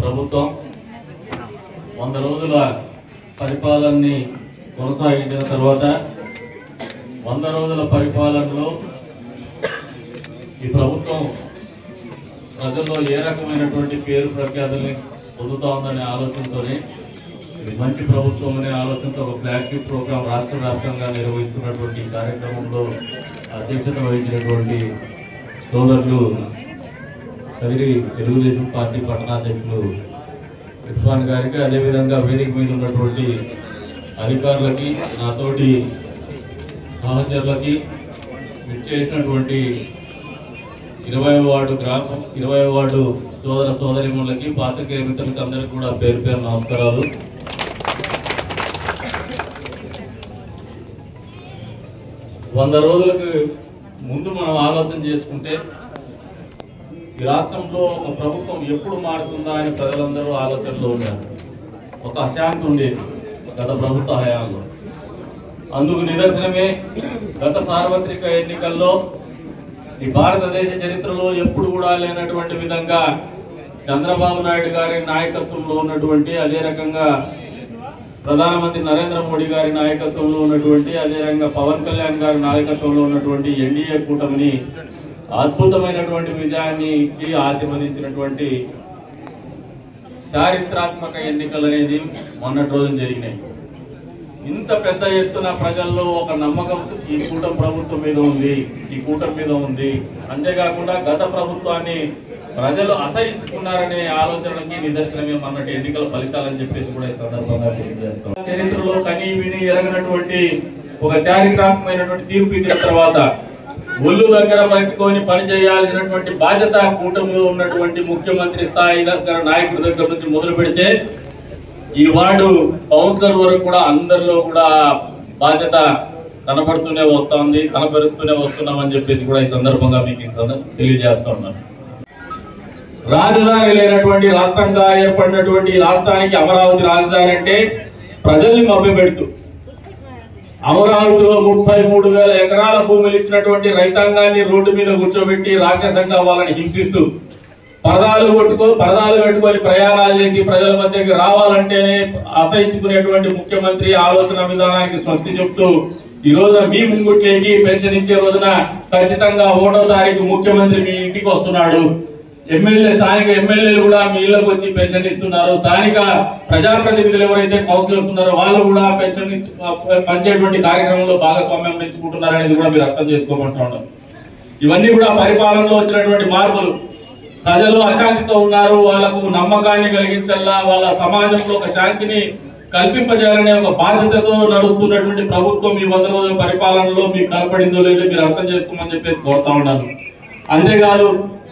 ప్రభుత్వం వంద రోజుల పరిపాలనని కొనసాగించిన తర్వాత వంద రోజుల పరిపాలనలో ఈ ప్రభుత్వం ప్రజల్లో ఏ రకమైనటువంటి పేరు ప్రఖ్యాతుల్ని పొందుతా ఉందనే ఆలోచనతోనే ఇది మంచి ప్రభుత్వం అనే ఆలోచనతో ఒక ఫ్లాగ్షిప్ ప్రోగ్రాం రాష్ట్ర వ్యాప్తంగా నిర్వహిస్తున్నటువంటి ఈ కార్యక్రమంలో అధ్యక్షత వహించినటువంటి సోదరులు కదిరి తెలుగుదేశం పార్టీ పట్టణాధ్యక్షులు ఇర్ఫాన్ గారికి అదేవిధంగా వేదిక మీద ఉన్నటువంటి అధికారులకి నాతోటి సహచరులకి ఇచ్చేసినటువంటి ఇరవై వార్డు గ్రామం ఇరవై వార్డు సోదర సోదరిములకి పాత్రికేయ మిత్రులకి అందరికీ కూడా పేరు పేరు నమస్కారాలు వంద రోజులకు ముందు మనం ఆలోచన చేసుకుంటే ఈ రాష్ట్రంలో ఒక ప్రభుత్వం ఎప్పుడు మారుతుందా అని ప్రజలందరూ ఆలోచనలో ఉన్నారు ఒక అశాంతి ఉండేది గత ప్రభుత్వ హయాంలో అందుకు నిదర్శనమే గత సార్వత్రిక ఎన్నికల్లో ఈ భారతదేశ చరిత్రలో ఎప్పుడు కూడా లేనటువంటి విధంగా చంద్రబాబు నాయుడు గారి నాయకత్వంలో ఉన్నటువంటి అదే రకంగా ప్రధానమంత్రి నరేంద్ర మోడీ గారి నాయకత్వంలో ఉన్నటువంటి అదే రకంగా పవన్ కళ్యాణ్ గారి నాయకత్వంలో ఉన్నటువంటి ఎన్డీఏ కూటమిని అద్భుతమైనటువంటి విజయాన్ని ఇచ్చి ఆశీర్వదించినటువంటి చారిత్రాత్మక ఎన్నికలు అనేది మొన్నటి రోజున జరిగినాయి ఇంత పెద్ద ఎత్తున ప్రజల్లో ఒక నమ్మకం ఈ కూటమి ప్రభుత్వం మీద ఉంది ఈ కూటమి మీద ఉంది అంతేకాకుండా గత ప్రభుత్వాన్ని ప్రజలు అసహించుకున్నారనే ఆలోచనకి నిదర్శనమే మొన్నటి ఎన్నికల ఫలితాలని చెప్పేసి కూడా ఈ సందర్భంగా తెలియజేస్తాం చరిత్రలో కనీ విని ఎరగనటువంటి ఒక చారిత్రాత్మకమైనటువంటి తీర్పు ఇచ్చిన తర్వాత ఒళ్ళు దగ్గర పట్టుకొని పని చేయాల్సినటువంటి బాధ్యత కూటమిలో ఉన్నటువంటి ముఖ్యమంత్రి స్థాయి దగ్గర నాయకుడి దగ్గర నుంచి మొదలు పెడితే ఈ వార్డు కౌన్సిలర్ వరకు కూడా అందరిలో కూడా బాధ్యత కనబడుతూనే వస్తోంది కనపరుస్తూనే వస్తున్నామని చెప్పేసి కూడా ఈ సందర్భంగా మీకు ఈ సంద- తెలియజేస్తా ఉన్నాను రాజధాని లేనటువంటి రాష్ట్రంగా ఏర్పడినటువంటి ఈ రాష్ట్రానికి అమరావతి రాజధాని అంటే ప్రజల్ని మభ్యపెడుతూ అమరావతిలో ముప్పై మూడు వేల ఎకరాల భూములు ఇచ్చినటువంటి రైతాంగాన్ని రోడ్డు మీద కూర్చోబెట్టి రాక్షసంగా వాళ్ళని హింసిస్తూ పరదాలు కొట్టుకో పరదాలు కట్టుకొని ప్రయాణాలు చేసి ప్రజల మధ్యకి రావాలంటేనే అసహించుకునేటువంటి ముఖ్యమంత్రి ఆలోచన విధానానికి స్వస్తి చెప్తూ ఈ రోజున మీ ముంగుట్లేకి పెన్షన్ ఇచ్చే రోజున ఖచ్చితంగా ఒకటో తారీఖు ముఖ్యమంత్రి మీ ఇంటికి వస్తున్నాడు ఎమ్మెల్యే స్థానిక ఎమ్మెల్యేలు కూడా మీ ఇళ్లకు వచ్చి పెన్షన్ ఇస్తున్నారు స్థానిక ప్రజాప్రతినిధులు ఎవరైతే కౌన్సిలర్స్ ఉన్నారో వాళ్ళు కూడా పెన్షన్ ఇచ్చి- పంచేటువంటి కార్యక్రమంలో భాగస్వామ్యం పెంచుకుంటున్నారు అనేది కూడా మీరు అర్థం చేసుకోమంటా ఉన్నారు ఇవన్నీ కూడా పరిపాలనలో వచ్చినటువంటి మార్పులు ప్రజలు అశాంతితో ఉన్నారు వాళ్ళకు నమ్మకాన్ని కలిగించాలా వాళ్ళ సమాజంలో ఒక శాంతిని కల్పింపజేయాలనే ఒక బాధ్యతతో నడుస్తున్నటువంటి ప్రభుత్వం ఈ వంద రోజుల పరిపాలనలో మీకు కనపడిందో లేదో మీరు అర్థం చేసుకోమని చెప్పేసి కోరుతా ఉన్నాను అంతేకాదు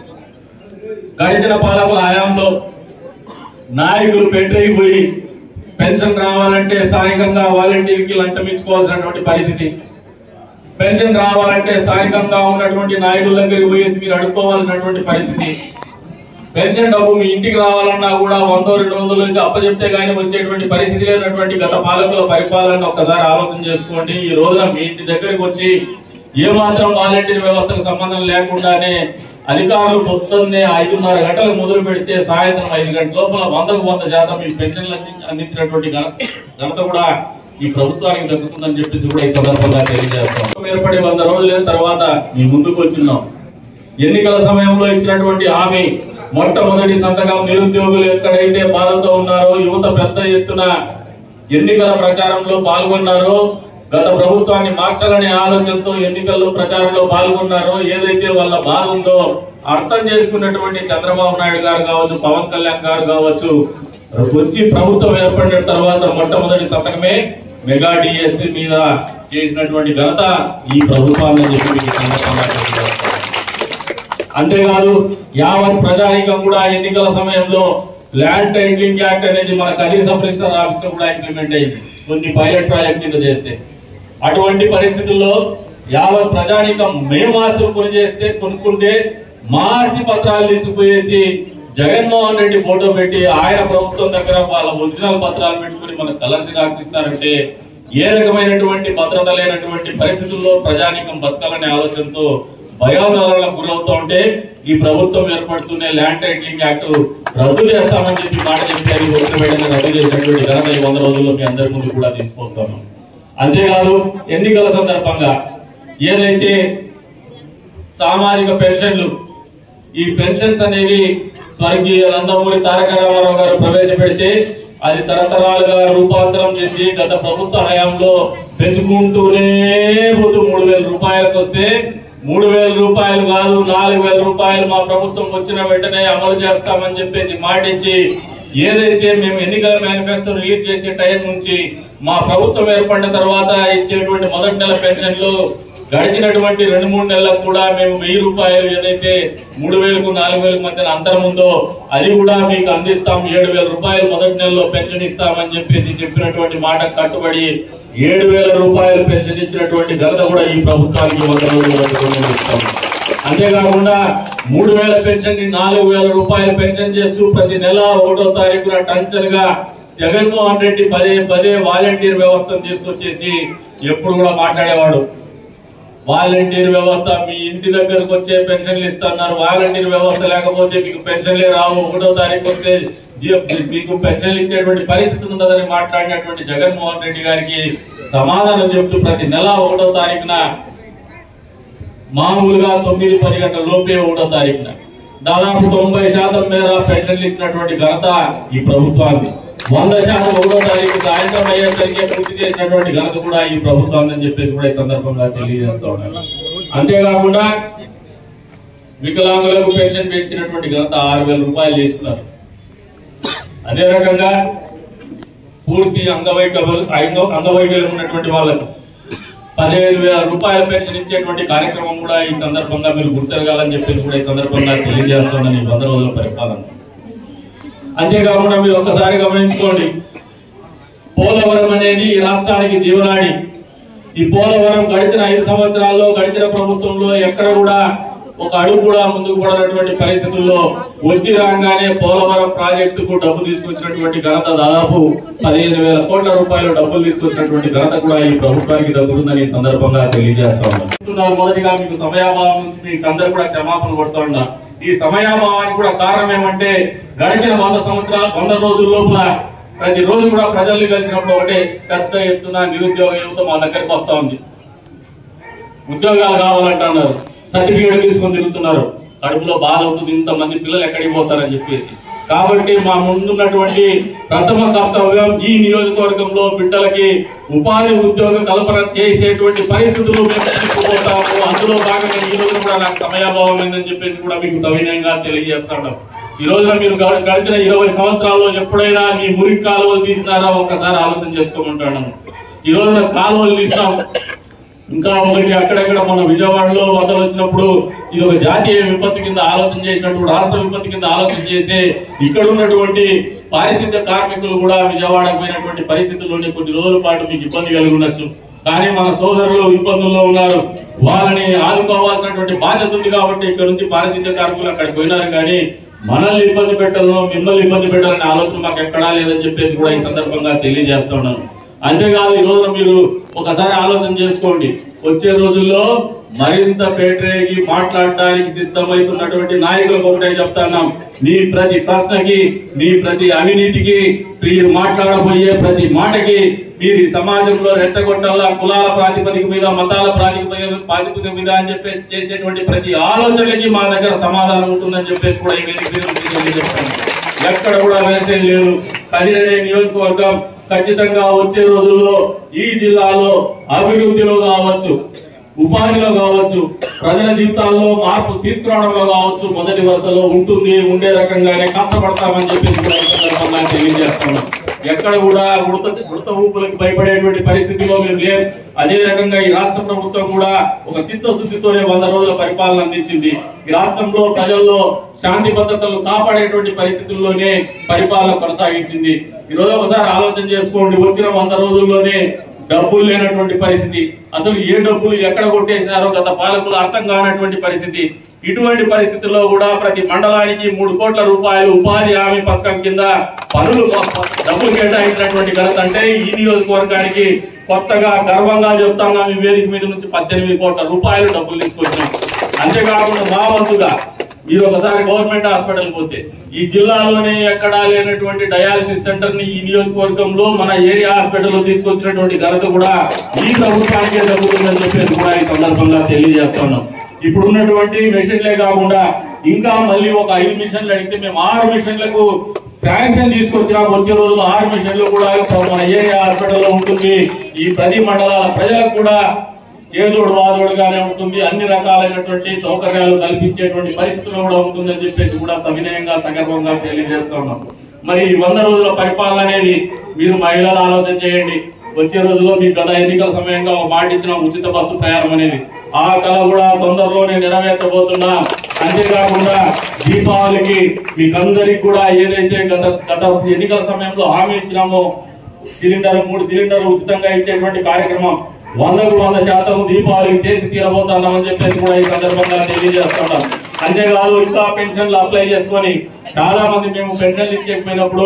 గడిచిన పాలకుల హయాంలో నాయకులు పెండ్రైవ్ పోయి పెన్షన్ రావాలంటే స్థానికంగా వాలంటీర్కి లంచం ఇచ్చుకోవాల్సినటువంటి పరిస్థితి పెన్షన్ రావాలంటే స్థానికంగా ఉన్నటువంటి నాయకుల దగ్గరికి పోయేసి మీరు అడుక్కోవాల్సినటువంటి పరిస్థితి పెన్షన్ డబ్బు మీ ఇంటికి రావాలన్నా కూడా వందో రెండు వందలు ఇంకా అప్పచెప్తే కానీ వచ్చేటువంటి పరిస్థితి లేనటువంటి గత పాలకుల పరిపాలన ఒక్కసారి ఆలోచన చేసుకోండి ఈ రోజున మీ ఇంటి దగ్గరికి వచ్చి ఏ మాత్రం వాలంటీర్ వ్యవస్థకు సంబంధం లేకుండానే అధికారులు పొద్దున్నే ఐదున్నర గంటలకు మొదలు పెడితే సాయంత్రం ఐదు గంటల లోపల వందకు వంద శాతం మీ పెన్షన్లు అంది- అందించినటువంటి ఘన- ఘనత కూడా ఈ ప్రభుత్వానికి దక్కుతుందని చెప్పేసి కూడా ఈ సందర్భంగా తెలియజేస్తాం ఏర్పడి వంద రోజుల తర్వాత మీ ముందుకు వచ్చిన్నాం ఎన్నికల సమయంలో ఇచ్చినటువంటి హామీ మొట్టమొదటి సంతకం నిరుద్యోగులు ఎక్కడైతే బాధతో ఉన్నారో యువత పెద్ద ఎత్తున ఎన్నికల ప్రచారంలో పాల్గొన్నారో గత ప్రభుత్వాన్ని మార్చాలనే ఆలోచనతో ఎన్నికల్లో ప్రచారంలో పాల్గొన్నారో ఏదైతే వాళ్ళ బాధ ఉందో అర్థం చేసుకున్నటువంటి చంద్రబాబు నాయుడు గారు కావచ్చు పవన్ కళ్యాణ్ గారు కావచ్చు వచ్చి ప్రభుత్వం ఏర్పడిన తర్వాత మొట్టమొదటి సంతకమే మెగా డిఎస్సి మీద చేసినటువంటి ఘనత ఈ ప్రభుత్వాన్ని చెప్పి మీకు ఈ సందర్భంగా తెలియజేస్తున్నాను. అంతేకాదు యావత్ ప్రజానీకం కూడా ఎన్నికల సమయంలో ల్యాండ్ టైటిలింగ్ యాక్ట్ అనేది మన కనీస పరిశ్రమ ఆఫీస్ లో కూడా ఇంప్లిమెంట్ అయింది కొన్ని పైలట్ ప్రాజెక్ట్ కింద చేస్తే అటువంటి పరిస్థితుల్లో యావత్ ప్రజానీకం మేము ఆస్తులు కొని చేస్తే కొనుక్కుంటే మా ఆస్తి పత్రాలు తీసుకుపోయేసి జగన్మోహన్ రెడ్డి ఫోటో పెట్టి ఆయన ప్రభుత్వం దగ్గర వాళ్ళ ఒరిజినల్ పత్రాలు పెట్టుకుని మనకు కలర్సి రాసిస్తారంటే ఏ రకమైనటువంటి భద్రత లేనటువంటి పరిస్థితుల్లో ప్రజానీకం బతకాలనే ఆలోచనతో భయాందోళనలకు గురవుతూ ఉంటే ఈ ప్రభుత్వం ఏర్పడుతున్న ల్యాండ్ టైటిలింగ్ యాక్ట్ రద్దు చేస్తామని చెప్పి మాట చెప్పి అది ఒత్తిడి రద్దు చేసినటువంటి ఘనత ఈ వంద రోజుల్లో మీ అందరి ముందు కూడా తీసుకొస్తాను అంతేకాదు ఎన్నికల సందర్భంగా ఏదైతే సామాజిక పెన్షన్లు ఈ పెన్షన్స్ అనేది స్వర్గీయ నందమూరి తారక రామారావు గారు ప్రవేశపెడితే అది తరతరాలుగా రూపాంతరం చేసి గత ప్రభుత్వ హయాంలో పెంచుకుంటూనే పోతూ మూడు వేల రూపాయలకు వస్తే మూడు వేల రూపాయలు కాదు నాలుగు వేల రూపాయలు మా ప్రభుత్వం వచ్చిన వెంటనే అమలు చేస్తామని చెప్పేసి మాటిచ్చి ఏదైతే మేము ఎన్నికల మేనిఫెస్టో రిలీజ్ చేసే టైం నుంచి మా ప్రభుత్వం ఏర్పడిన తర్వాత ఇచ్చేటువంటి మొదటి నెల పెన్షన్లు గడిచినటువంటి రెండు మూడు నెలలకు కూడా మేము వెయ్యి రూపాయలు ఏదైతే మూడు వేలకు నాలుగు వేలకు మధ్యన అంతరం ఉందో అది కూడా మీకు అందిస్తాం ఏడు వేల రూపాయలు మొదటి నెలలో పెన్షన్ ఇస్తామని చెప్పేసి చెప్పినటువంటి మాట కట్టుబడి ఏడు వేల రూపాయలు పెన్షన్ ఇచ్చినటువంటి ఘనత కూడా ఈ ప్రభుత్వానికి వంద రోజుల వరకు మేము ఇస్తాం అంతేకాకుండా మూడు వేల పెన్షన్ ని నాలుగు వేల రూపాయలు పెన్షన్ చేస్తూ ప్రతి నెల ఒకటో తారీఖున టంచర్ గా జగన్మోహన్ రెడ్డి పదే పదే వాలంటీర్ వ్యవస్థను తీసుకొచ్చేసి ఎప్పుడు కూడా మాట్లాడేవాడు వాలంటీర్ వ్యవస్థ మీ ఇంటి దగ్గరకు వచ్చే పెన్షన్లు ఇస్తున్నారు వాలంటీర్ వ్యవస్థ లేకపోతే మీకు పెన్షన్లే రావు ఒకటో తారీఖు వస్తే జీ- మీకు పెన్షన్లు ఇచ్చేటువంటి పరిస్థితి ఉండదని మాట్లాడినటువంటి జగన్మోహన్ రెడ్డి గారికి సమాధానం చెప్తూ ప్రతి నెల ఒకటో తారీఖున మామూలుగా తొమ్మిది పది గంటల లోపే ఒకటో తారీఖున దాదాపు తొంభై శాతం మేర పెన్షన్లు ఇచ్చినటువంటి ఘనత ఈ ప్రభుత్వాన్ని వంద శాతం ఒకటో తారీఖు సాయంత్రం అయ్యేసరికి పూర్తి చేసినటువంటి ఘనత కూడా ఈ ప్రభుత్వాన్ని అని చెప్పేసి కూడా ఈ సందర్భంగా తెలియజేస్తా ఉన్నాను అంతేకాకుండా వికలాంగులకు పెన్షన్ పెంచినటువంటి ఘనత ఆరు వేల రూపాయలు చేస్తున్నారు అదే రకంగా పూర్తి అంగవైకల్యం అంగ- అంగవైకల్యం ఉన్నటువంటి వాళ్ళకు పదిహేను వేల రూపాయల పెన్షన్ ఇచ్చేటువంటి కార్యక్రమం కూడా ఈ సందర్భంగా మీరు గుర్తెరగాలని చెప్పేసి కూడా ఈ సందర్భంగా తెలియజేస్తున్నాను ఈ వంద రోజుల పరిపాలన అంతేకాకుండా మీరు ఒక్కసారి గమనించుకోండి పోలవరం అనేది ఈ రాష్ట్రానికి జీవనాడి ఈ పోలవరం గడిచిన ఐదు సంవత్సరాల్లో గడిచిన ప్రభుత్వంలో ఎక్కడ కూడా ఒక అడుగు కూడా ముందుకు పడనటువంటి పరిస్థితుల్లో వచ్చి రాగానే పోలవరం ప్రాజెక్టుకు డబ్బు తీసుకొచ్చినటువంటి ఘనత దాదాపు పదిహేను వేల కోట్ల రూపాయలు డబ్బులు తీసుకొచ్చినటువంటి ఘనత కూడా ఈ ప్రభుత్వానికి దక్కుతుందని ఈ సందర్భంగా తెలియజేస్తా ఉన్నాను చెప్తున్నారు మొదటిగా మీకు సమయాభావం నుంచి మీకు అందరు కూడా క్షమాపణ కొడుతూ ఉన్నా ఈ సమయాభావానికి కూడా కారణం ఏమంటే గడిచిన వంద సంవత్సరాల వంద రోజుల లోపల ప్రతి రోజు కూడా ప్రజల్ని కలిసినప్పుడు ఒకటే పెద్ద ఎత్తున నిరుద్యోగ యువత మా దగ్గరికి వస్తా ఉంది ఉద్యోగాలు కావాలంటున్నారు సర్టిఫికేట్ తీసుకొని తిరుగుతున్నారు కడుపులో బాధ అవుతుంది ఇంతమంది పిల్లలు ఎక్కడికి పోతారని చెప్పేసి కాబట్టి మా ముందున్నటువంటి ప్రథమ కర్తవ్యం ఈ నియోజకవర్గంలో బిడ్డలకి ఉపాధి ఉద్యోగ కల్పన చేసేటువంటి పరిస్థితులు మేము తీసుకుపోతాము అందులో భాగంగా ఈ రోజు కూడా నాకు సమయాభావం అయిందని చెప్పేసి కూడా మీకు సవినయంగా తెలియజేస్తాను ఈ రోజున మీరు గ- గడిచిన ఇరవై సంవత్సరాల్లో ఎప్పుడైనా మీ మురికి కాలువలు తీసినారా ఒక్కసారి ఆలోచన చేసుకోమంటాను ఈ రోజున కాలువలు తీసినాం ఇంకా ఒకటి అక్కడక్కడ మన విజయవాడలో వరదలు వచ్చినప్పుడు ఇది ఒక జాతీయ విపత్తు కింద ఆలోచన చేసినప్పుడు రాష్ట్ర విపత్తు కింద ఆలోచన చేసి ఇక్కడ ఉన్నటువంటి పారిశుద్ధ్య కార్మికులు కూడా విజయవాడకు పోయినటువంటి పరిస్థితుల్లోనే కొన్ని రోజుల పాటు మీకు ఇబ్బంది కలిగి ఉండొచ్చు కానీ మన సోదరులు ఇబ్బందుల్లో ఉన్నారు వాళ్ళని ఆదుకోవాల్సినటువంటి బాధ్యత ఉంది కాబట్టి ఇక్కడ నుంచి పారిశుద్ధ్య కార్మికులు అక్కడికి పోయినారు కానీ మనల్ని ఇబ్బంది పెట్టాలను మిమ్మల్ని ఇబ్బంది పెట్టాలనే ఆలోచన మాకు ఎక్కడా లేదని చెప్పేసి కూడా ఈ సందర్భంగా తెలియజేస్తా ఉన్నాను అంతేకాదు ఈ రోజు మీరు ఒకసారి ఆలోచన చేసుకోండి వచ్చే రోజుల్లో మరింత పేటరేగి మాట్లాడటానికి సిద్ధమవుతున్నటువంటి నాయకులకు ఒకటే చెప్తున్నాం నీ ప్రతి ప్రశ్నకి నీ ప్రతి అవినీతికి మీరు మాట్లాడబోయే ప్రతి మాటకి మీరు ఈ సమాజంలో రెచ్చగొట్టాలా కులాల ప్రాతిపదిక మీద మతాల ప్రాతిపదిక ప్రాతిపదిక మీద అని చెప్పేసి చేసేటువంటి ప్రతి ఆలోచనకి మా దగ్గర సమాధానం ఉంటుందని చెప్పేసి కూడా ఈ వేదిక మీద నుంచి తెలియజేస్తాను ఎక్కడ కూడా వేసేది లేదు కదిరనే నియోజకవర్గం ఖచ్చితంగా వచ్చే రోజుల్లో ఈ జిల్లాలో అభివృద్ధిలో కావచ్చు ఉపాధిలో కావచ్చు ప్రజల జీవితాల్లో మార్పు తీసుకురావడంలో కావచ్చు మొదటి వరుసలో ఉంటుంది ఉండే రకంగానే కష్టపడతామని చెప్పేసి కూడా ఈ సందర్భంగా తెలియజేస్తున్నాం ఎక్కడ కూడా ఉడత ఉడత ఊపులకు భయపడేటువంటి పరిస్థితిలో మేము లేం అదే రకంగా ఈ రాష్ట్ర ప్రభుత్వం కూడా ఒక చిత్తశుద్ధితోనే వంద రోజుల పరిపాలన అందించింది ఈ రాష్ట్రంలో ప్రజల్లో శాంతి భద్రతలు కాపాడేటువంటి పరిస్థితుల్లోనే పరిపాలన కొనసాగించింది ఈ రోజు ఒకసారి ఆలోచన చేసుకోండి వచ్చిన వంద రోజుల్లోనే డబ్బులు లేనటువంటి పరిస్థితి అసలు ఏ డబ్బులు ఎక్కడ కొట్టేసినారో గత పాలకులు అర్థం కానటువంటి పరిస్థితి ఇటువంటి పరిస్థితుల్లో కూడా ప్రతి మండలానికి మూడు కోట్ల రూపాయలు ఉపాధి హామీ పథకం కింద పనులు డబ్బులు కేటాయించినటువంటి ఘనత అంటే ఈ నియోజకవర్గానికి కొత్తగా గర్వంగా చెప్తాను ఈ వేదిక మీద నుంచి పద్దెనిమిది కోట్ల రూపాయలు డబ్బులు తీసుకొచ్చాం అంతేకాకుండా మా వంతుగా మీరు ఒకసారి గవర్నమెంట్ హాస్పిటల్ పోతే ఈ జిల్లాలోనే ఎక్కడా లేనటువంటి డయాలసిస్ సెంటర్ ని ఈ నియోజకవర్గంలో మన ఏరియా హాస్పిటల్ లో తీసుకొచ్చినటువంటి ఘనత కూడా ఈ ప్రభుత్వానికే జరుగుతుందని చెప్పేసి కూడా ఈ సందర్భంగా తెలియజేస్తున్నాం ఇప్పుడు ఉన్నటువంటి మిషన్లే కాకుండా ఇంకా మళ్ళీ ఒక ఐదు మిషన్లు అడిగితే మేము ఆరు మిషన్లకు శాంక్షన్ తీసుకొచ్చినా వచ్చే రోజుల్లో ఆరు మిషన్లు కూడా మన ఏరియా హాస్పిటల్లో ఉంటుంది ఈ ప్రతి మండలాల ప్రజలకు కూడా చేదోడు వాదోడుగానే ఉంటుంది అన్ని రకాలైనటువంటి సౌకర్యాలు కల్పించేటువంటి పరిస్థితులు కూడా ఉంటుందని చెప్పేసి కూడా సవినయంగా సగర్వంగా తెలియజేస్తా ఉన్నాం మరి ఈ వంద రోజుల పరిపాలన అనేది మీరు మహిళలు ఆలోచన చేయండి వచ్చే రోజుల్లో మీ గత ఎన్నికల సమయంగా ఒక మాట ఇచ్చిన ఉచిత బస్సు ప్రయాణం అనేది ఆ కళ కూడా తొందరలోనే నెరవేర్చబోతున్నా అంతేకాకుండా దీపావళికి మీకందరికి కూడా ఏదైతే గత గత ఎన్నికల సమయంలో హామీ ఇచ్చినామో సిలిండర్ మూడు సిలిండర్లు ఉచితంగా ఇచ్చేటువంటి కార్యక్రమం వందకు వంద శాతం దీపావళికి చేసి తీరబోతున్నామని చెప్పేసి కూడా ఈ సందర్భంగా తెలియజేస్తున్నాం అంతేకాదు ఇంకా పెన్షన్లు అప్లై చేసుకొని చాలా మంది మేము పెన్షన్లు ఇచ్చేకపోయినప్పుడు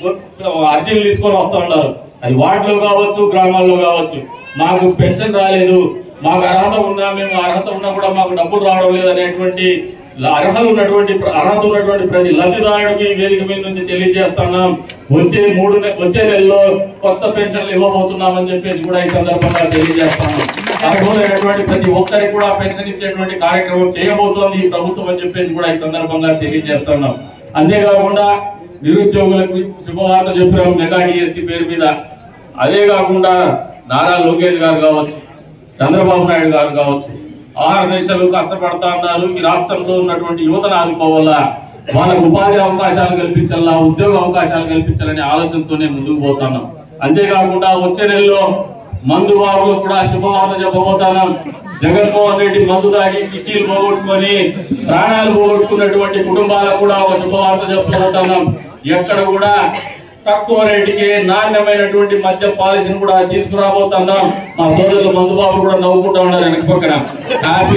అర్జీలు తీసుకొని వస్తూ ఉంటారు అది వార్డులో కావచ్చు గ్రామాల్లో కావచ్చు మాకు పెన్షన్ రాలేదు మాకు అర్హత ఉన్నా మేము అర్హత ఉన్నా కూడా మాకు డబ్బులు రావడం లేదు అనేటువంటి అర్హత ఉన్నటువంటి అర్హత ఉన్నటువంటి ప్రతి లబ్ధిదారుడికి ఈ వేదిక మీద నుంచి తెలియజేస్తున్నాం వచ్చే మూడు నె- వచ్చే నెలలో కొత్త పెన్షన్లు ఇవ్వబోతున్నామని చెప్పేసి కూడా ఈ సందర్భంగా తెలియజేస్తున్నాం అర్హులైనటువంటి ప్రతి ఒక్కరికి కూడా పెన్షన్ ఇచ్చేటువంటి కార్యక్రమం చేయబోతోంది ఈ ప్రభుత్వం అని చెప్పేసి కూడా ఈ సందర్భంగా తెలియజేస్తున్నాం అంతేకాకుండా నిరుద్యోగులకు శుభవార్త చెప్పినాం మెగా డిఎస్సి పేరు మీద అదే కాకుండా నారా లోకేష్ గారు కావచ్చు చంద్రబాబు నాయుడు గారు కావచ్చు ఆరు దేశాలు కష్టపడతా ఉన్నారు ఈ రాష్ట్రంలో ఉన్నటువంటి యువతను ఆదుకోవాలా వాళ్ళకు ఉపాధి అవకాశాలు కల్పించాలా ఉద్యోగ అవకాశాలు కల్పించాలనే ఆలోచనతోనే ముందుకు పోతున్నాం అంతేకాకుండా వచ్చే నెలలో మందు బాబులు కూడా శుభవార్త చెప్పబోతున్నాం జగన్మోహన్ రెడ్డి మందు తాగి కిడ్నీలు పోగొట్టుకొని ప్రాణాలు పోగొట్టుకున్నటువంటి కుటుంబాలకు కూడా ఒక శుభవార్త చెప్పబోతున్నాం ఎక్కడ కూడా తక్కువ రేటుకి నాణ్యమైనటువంటి మద్య పాలసీని కూడా తీసుకురాబోతున్నాం మా సోదరులు మందుబాబు కూడా నవ్వుకుంటా ఉన్నారు వెనక పక్కన హ్యాపీ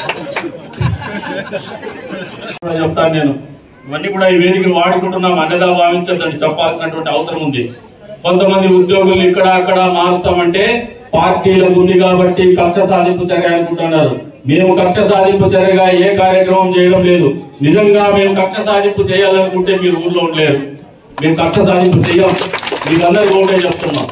కూడా చెప్తాను నేను ఇవన్నీ కూడా ఈ వేదికలు వాడుకుంటున్నాం అన్నదా భావించద్దని చెప్పాల్సినటువంటి అవసరం ఉంది కొంతమంది ఉద్యోగులు ఇక్కడ అక్కడ మారుస్తామంటే పార్టీలకు ఉంది కాబట్టి కక్ష సాధింపు చర్య అనుకుంటున్నారు మేము కక్ష సాధింపు చర్యగా ఏ కార్యక్రమం చేయడం లేదు నిజంగా మేము కక్ష సాధింపు చేయాలనుకుంటే మీరు ఊర్లో ఉండలేరు మేము కక్ష సాధింపు చెయ్యం మీకు అందరికీ ఒకటే చెప్తున్నాం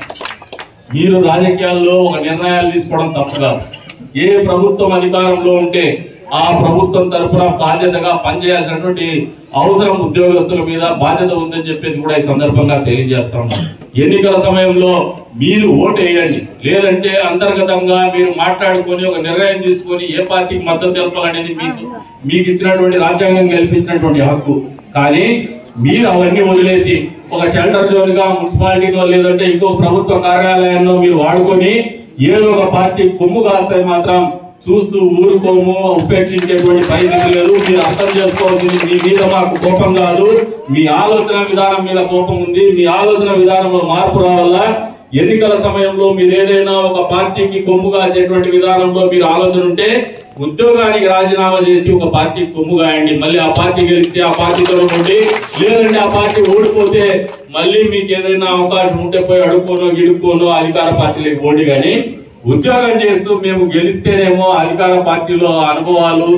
మీరు రాజకీయాల్లో ఒక నిర్ణయాలు తీసుకోవడం తప్పు కాదు ఏ ప్రభుత్వం అధికారంలో ఉంటే ఆ ప్రభుత్వం తరఫున బాధ్యతగా పనిచేయాల్సినటువంటి అవసరం ఉద్యోగస్తుల మీద బాధ్యత ఉందని చెప్పేసి కూడా ఈ సందర్భంగా తెలియజేస్తా ఉన్నాం ఎన్నికల సమయంలో మీరు ఓటు వేయండి లేదంటే అంతర్గతంగా మీరు మాట్లాడుకొని ఒక నిర్ణయం తీసుకొని ఏ పార్టీకి మద్దతు తెలపాలనేది మీకు మీకు ఇచ్చినటువంటి రాజ్యాంగం కల్పించినటువంటి హక్కు కానీ మీరు అవన్నీ వదిలేసి ఒక షెల్టర్ జోన్ గా మున్సిపాలిటీలో లేదంటే ఇంకో ప్రభుత్వ కార్యాలయంలో మీరు వాడుకొని ఏదో ఒక పార్టీ కొమ్ము కాస్తే మాత్రం చూస్తూ ఊరుకోము ఉపేక్షించేటువంటి పరిస్థితి లేదు మీరు అర్థం చేసుకోవాల్సింది మీ మీద మాకు కోపం కాదు మీ ఆలోచన విధానం మీద కోపం ఉంది మీ ఆలోచన విధానంలో మార్పు రావాలా ఎన్నికల సమయంలో మీరు ఏదైనా ఒక పార్టీకి కొమ్ము కాసేటువంటి విధానంలో మీరు ఆలోచన ఉంటే ఉద్యోగానికి రాజీనామా చేసి ఒక పార్టీకి కొమ్ము కాయండి మళ్ళీ ఆ పార్టీ గెలిస్తే ఆ పార్టీతో ఉండి లేదంటే ఆ పార్టీ ఓడిపోతే మళ్ళీ మీకు ఏదైనా అవకాశం ఉంటే పోయి అడుక్కోనో గిడుక్కోనో అధికార పార్టీలకు పోటీ కానీ ఉద్యోగం చేస్తూ మేము గెలిస్తేనేమో అధికార పార్టీలో అనుభవాలు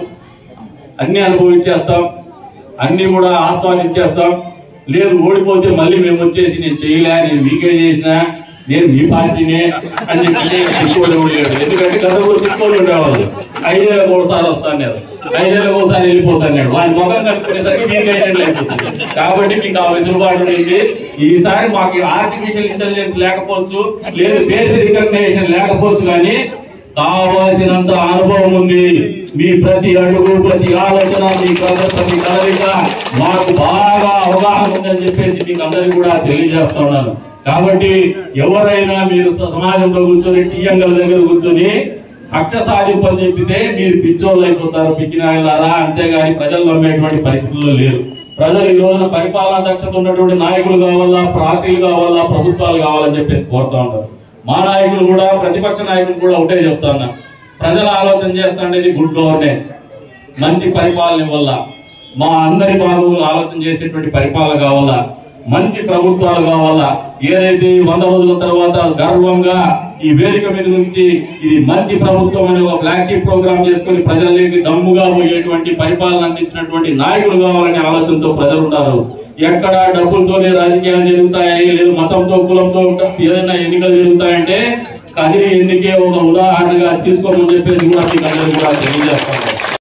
అన్ని అనుభవించేస్తాం అన్ని కూడా ఆస్వాదించేస్తాం లేదు ఓడిపోతే మళ్ళీ మేము వచ్చేసి నేను చేయలే నేను మీకే చేసిన నేను మీ పార్టీనే అని చెప్పి తిట్టుకోడు లేడు ఎందుకంటే గత కూడా తిట్టుకొని ఉండేవాళ్ళు ఐదేళ్ళకి ఒకసారి వస్తాను ఐదేళ్ళకి ఒకసారి వెళ్ళిపోతాను వాడి మొఖం కనుక్కునేసరికి మీకు ఐదేళ్ళు అయిపోతుంది కాబట్టి మీకు ఆ వెసులుబాటు ఉంది ఈసారి మాకు ఆర్టిఫిషియల్ ఇంటెలిజెన్స్ లేకపోవచ్చు లేదు ఫేస్ రికగ్నేషన్ లేకపోవచ్చు కానీ కావాల్సినంత అనుభవం ఉంది మీ ప్రతి అడుగు ప్రతి ఆలోచన మీ ప్రతి ప్రతి కదలిక మాకు బాగా అవగాహన ఉందని చెప్పేసి మీకు అందరికీ కూడా తెలియజేస్తా ఉన్నాను కాబట్టి ఎవరైనా మీరు స- సమాజంలో కూర్చొని టీఎంగల దగ్గర కూర్చొని కక్ష సాధింపు అని చెప్పితే మీరు పిచ్చోళ్ళు అయిపోతారు పిచ్చినాయలారా అంతేగాని ప్రజలు నమ్మేటువంటి పరిస్థితుల్లో లేరు ప్రజలు ఈ రోజున పరిపాలనా దక్షత ఉన్నటువంటి నాయకులు కావాలా పార్టీలు కావాలా ప్రభుత్వాలు కావాలని చెప్పేసి కోరుతా ఉంటారు మా నాయకులు కూడా ప్రతిపక్ష నాయకులు కూడా ఒకటే చెప్తున్నా ప్రజల ఆలోచన చేస్తాండేది గుడ్ గవర్నెన్స్ మంచి పరిపాలన వల్ల మా అందరి బాగు ఆలోచన చేసేటువంటి పరిపాలన కావాలా మంచి ప్రభుత్వాలు కావాలా ఏదైతే ఈ వంద రోజుల తర్వాత గర్వంగా ఈ వేదిక మీద నుంచి ఇది మంచి ప్రభుత్వం అనే ఒక ఫ్లాగ్షిప్ ప్రోగ్రామ్ చేసుకొని ప్రజలకి దమ్ముగా పోయేటువంటి పరిపాలన అందించినటువంటి నాయకులు కావాలనే ఆలోచనతో ప్రజలు ఉన్నారు ఎక్కడ డబ్బులతోనే రాజకీయాలు జరుగుతాయి లేదు మతంతో కులంతో ఏదైనా ఎన్నికలు జరుగుతాయంటే కదిరి ఎన్నికే ఒక ఉదాహరణగా తీసుకోమని చెప్పేసి కూడా మీకు అందరికీ కూడా తెలియజేస్తాను